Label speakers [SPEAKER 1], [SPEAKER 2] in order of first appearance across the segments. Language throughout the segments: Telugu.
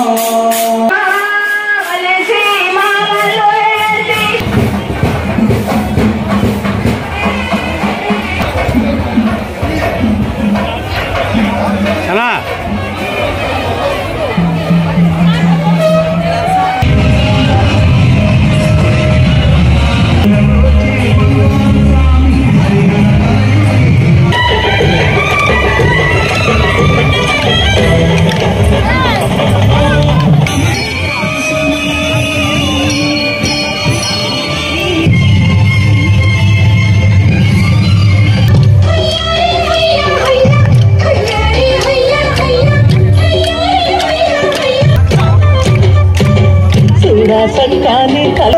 [SPEAKER 1] అన్నా
[SPEAKER 2] చూడా సంకాని కల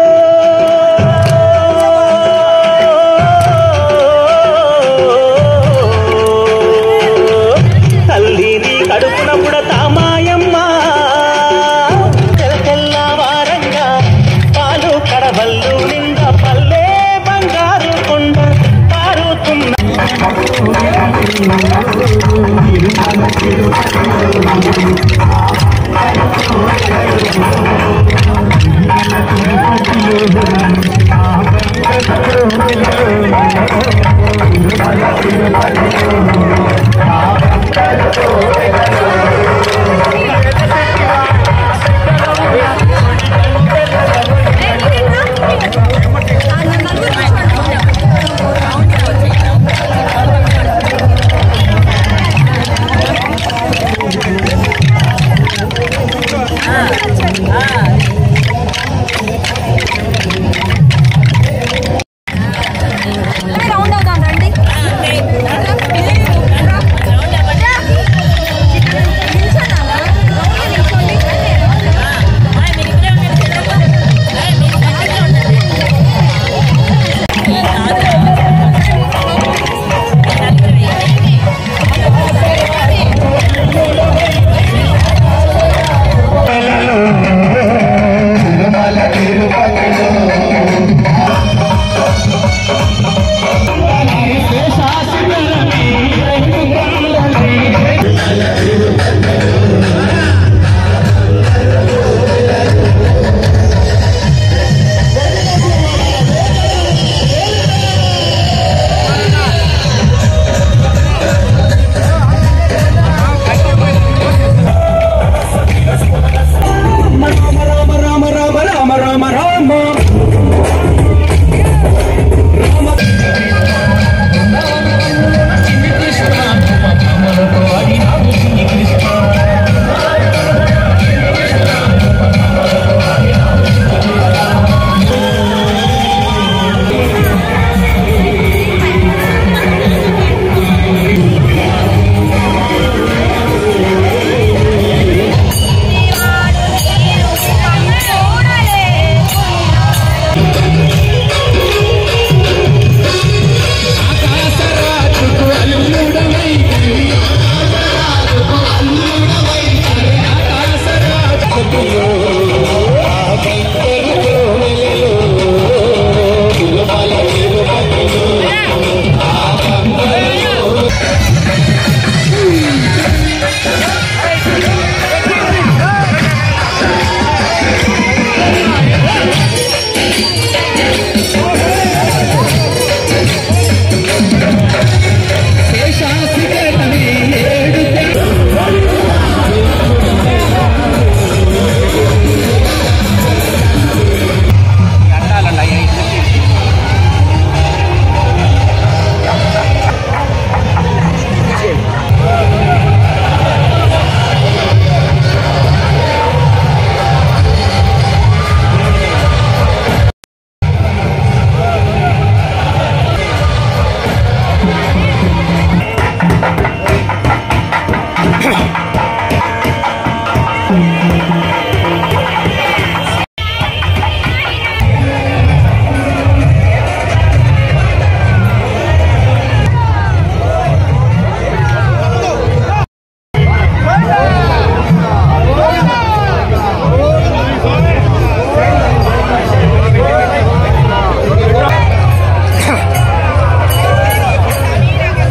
[SPEAKER 2] తల్లిని కడుపున పుడతామాయమ్మ తెల్ల తెల్లవారంగా పాలు కడవల్లు నిండా పల్లె బంగారు కొండ పారుతున్న
[SPEAKER 3] రౌండ్ అవుదాం రండి నిల్చోనా? రౌండ్ నిల్చోండి.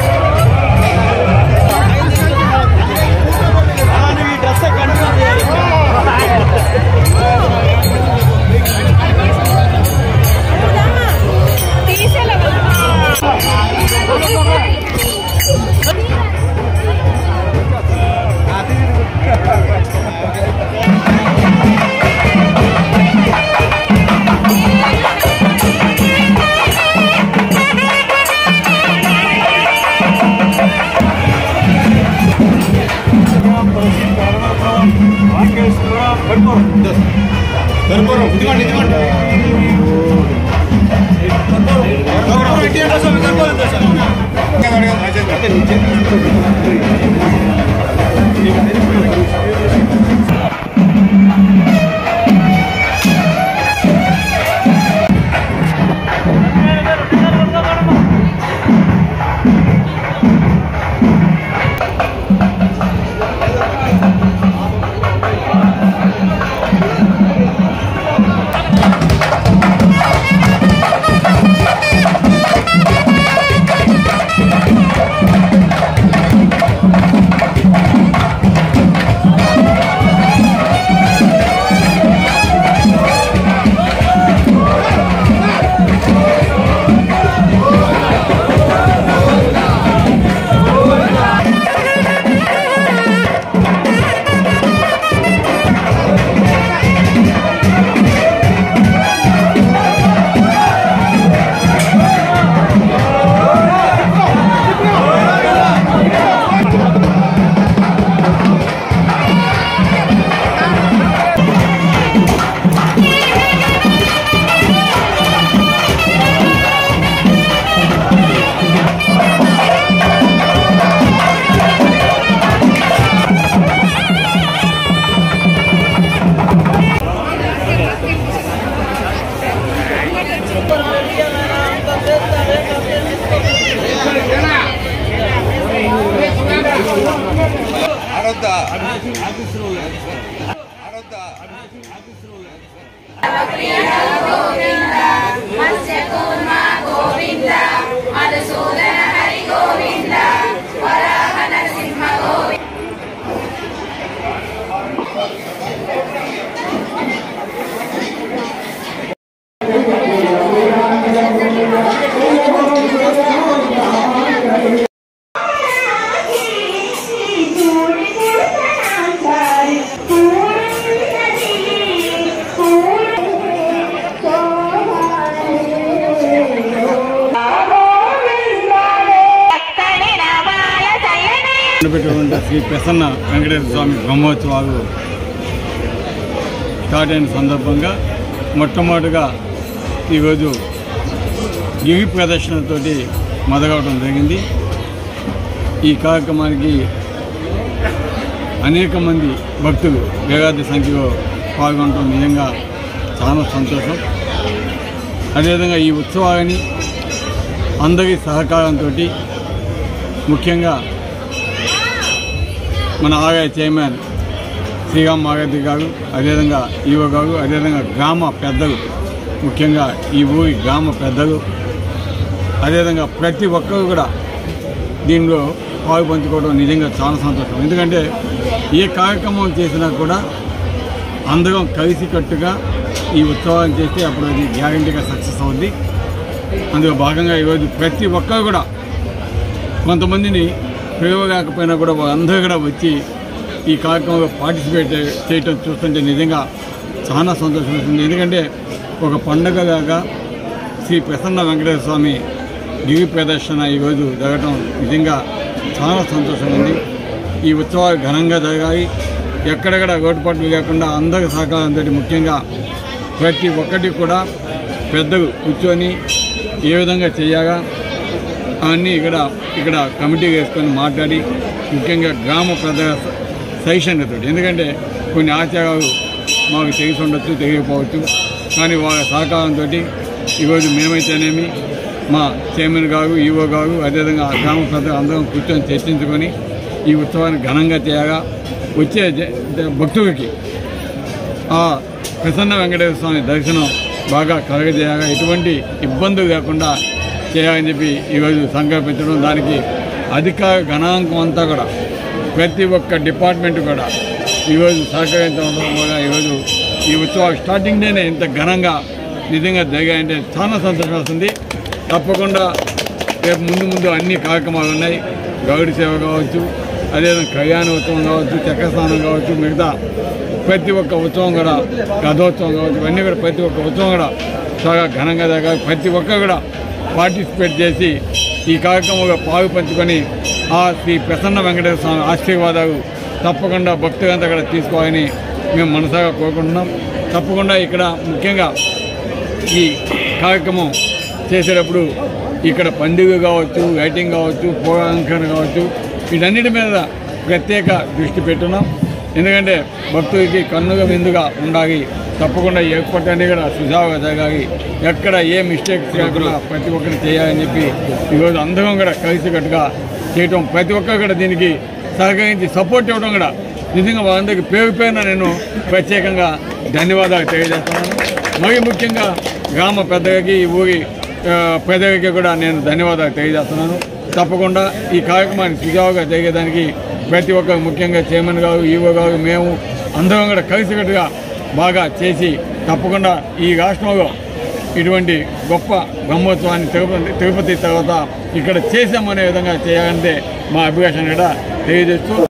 [SPEAKER 1] డ్రెస్ కంటిన్యూ చేయాలి కర్పూరం ఇదిగోండి ఇదిగోండి కర్పూరం ఎట్టి స్వామి కర్పూరం ఇద్దా స్వామి ఆడొద్దా ఆడొద్దా
[SPEAKER 4] పెట్టినటువంటి శ్రీ ప్రసన్న వెంకటేశ్వర స్వామి బ్రహ్మోత్సవాలు స్టార్ట్ అయిన సందర్భంగా మొట్టమొదటిగా ఈరోజు గిరి ప్రదర్శనతోటి మొదలవడం జరిగింది ఈ కార్యక్రమానికి అనేక మంది భక్తులు వేలాది సంఖ్యలో పాల్గొనడం నిజంగా చాలా సంతోషం అదేవిధంగా ఈ ఉత్సవాన్ని అందరి సహకారంతో ముఖ్యంగా మన ఆలయ చైర్మన్ శ్రీరామ్ మాగతి గారు అదేవిధంగా ఈవో గారు అదేవిధంగా గ్రామ పెద్దలు ముఖ్యంగా ఈ ఊరి గ్రామ పెద్దలు అదేవిధంగా ప్రతి ఒక్కరు కూడా దీనిలో పాలు పంచుకోవడం నిజంగా చాలా సంతోషం ఎందుకంటే ఏ కార్యక్రమం చేసినా కూడా అందరం కలిసికట్టుగా ఈ ఉత్సవాన్ని చేస్తే అప్పుడు అది గ్యారంటీగా సక్సెస్ అవుద్ది అందులో భాగంగా ఈరోజు ప్రతి ఒక్కరు కూడా కొంతమందిని పిలవలేకపోయినా కూడా వాళ్ళందరూ కూడా వచ్చి ఈ కార్యక్రమంలో పార్టిసిపేట్ చేయటం చూస్తుంటే నిజంగా చాలా సంతోషం వేస్తుంది ఎందుకంటే ఒక పండగలాగా శ్రీ ప్రసన్న వెంకటేశ్వర స్వామి గిరి ప్రదర్శన ఈరోజు జరగటం నిజంగా చాలా సంతోషంగా ఉంది ఈ ఉత్సవాలు ఘనంగా జరగాలి ఎక్కడెక్కడ లోటుపాట్లు లేకుండా అందరి సహకారంతో ముఖ్యంగా ప్రతి ఒక్కటి కూడా పెద్దలు కూర్చొని ఏ విధంగా చేయాలా అవన్నీ ఇక్కడ ఇక్కడ కమిటీ వేసుకొని మాట్లాడి ముఖ్యంగా గ్రామ ప్రజల సైషన్యతో ఎందుకంటే కొన్ని ఆచారాలు మాకు తెలిసి ఉండొచ్చు తెలియకపోవచ్చు కానీ వాళ్ళ సహకారంతో ఈరోజు మేమైతేనేమి మా చైర్మన్ గారు ఈవో గారు అదేవిధంగా ఆ గ్రామ ప్రజలు అందరం కూర్చొని చర్చించుకొని ఈ ఉత్సవాన్ని ఘనంగా చేయగా వచ్చే జ- జ- భక్తులకి ఆ ప్రసన్న వెంకటేశ్వర స్వామి దర్శనం బాగా కలగజేయగా ఎటువంటి ఇబ్బందులు లేకుండా చేయాలని చెప్పి ఈరోజు సంకల్పించడం దానికి అధికార గణాంకం అంతా కూడా ప్రతి ఒక్క డిపార్ట్మెంట్ కూడా ఈరోజు సహకరించడం వల్ల ఈరోజు ఈ ఉత్సవాలు స్టార్టింగ్ డేనే ఇంత ఘనంగా నిజంగా జరిగాయంటే చాలా సంతోషం వస్తుంది తప్పకుండా రేపు ముందు ముందు అన్ని కార్యక్రమాలు ఉన్నాయి గౌడి సేవ కావచ్చు అదేవిధంగా కళ్యాణ ఉత్సవం కావచ్చు చక్రస్నానం కావచ్చు మిగతా ప్రతి ఒక్క ఉత్సవం కూడా రథోత్సవం కావచ్చు ఇవన్నీ కూడా ప్రతి ఒక్క ఉత్సవం కూడా చాలా ఘనంగా జరగాలి ప్రతి ఒక్కరు కూడా పార్టిసిపేట్ చేసి ఈ కార్యక్రమంలో పాలు పంచుకొని ఆ శ్రీ ప్రసన్న వెంకటేశ్వర స్వామి ఆశీర్వాదాలు తప్పకుండా భక్తులంతా కూడా తీసుకోవాలని మేము మనసాగా కోరుకుంటున్నాం తప్పకుండా ఇక్కడ ముఖ్యంగా ఈ కార్యక్రమం చేసేటప్పుడు ఇక్కడ పండుగ కావచ్చు లైటింగ్ కావచ్చు పూర్వాలంకరణ కావచ్చు వీటన్నిటి మీద ప్రత్యేక దృష్టి పెట్టున్నాం ఎందుకంటే భక్తులకి కన్నుగా విందుగా ఉండాలి తప్పకుండా ఏర్పాటు కూడా సుజావుగా జరగాలి ఎక్కడ ఏ మిస్టేక్స్ కాకుండా ప్రతి ఒక్కరు చేయాలని చెప్పి ఈరోజు అందరం కూడా కలిసికట్టుగా చేయటం ప్రతి ఒక్కరు కూడా దీనికి సహకరించి సపోర్ట్ ఇవ్వడం కూడా నిజంగా వాళ్ళందరికీ పేరు పేరున నేను ప్రత్యేకంగా ధన్యవాదాలు తెలియజేస్తున్నాను మరి ముఖ్యంగా గ్రామ పెద్దలకి ఈ ఊరి ఆ, పెద్దలకి కూడా నేను ధన్యవాదాలు తెలియజేస్తున్నాను తప్పకుండా ఈ కార్యక్రమాన్ని సుజావుగా జరిగేదానికి ప్రతి ఒక్కరు ముఖ్యంగా చైర్మన్ గారు ఈవో గారు మేము అందరం కూడా కలిసికట్టుగా బాగా చేసి తప్పకుండా ఈ రాష్ట్రంలో ఇటువంటి గొప్ప బ్రహ్మోత్సవాన్ని తిరుపతి తిరుపతి తర్వాత ఇక్కడ చేసామనే విధంగా చేయాలంటే మా అభిలాషను కూడా తెలియజేస్తూ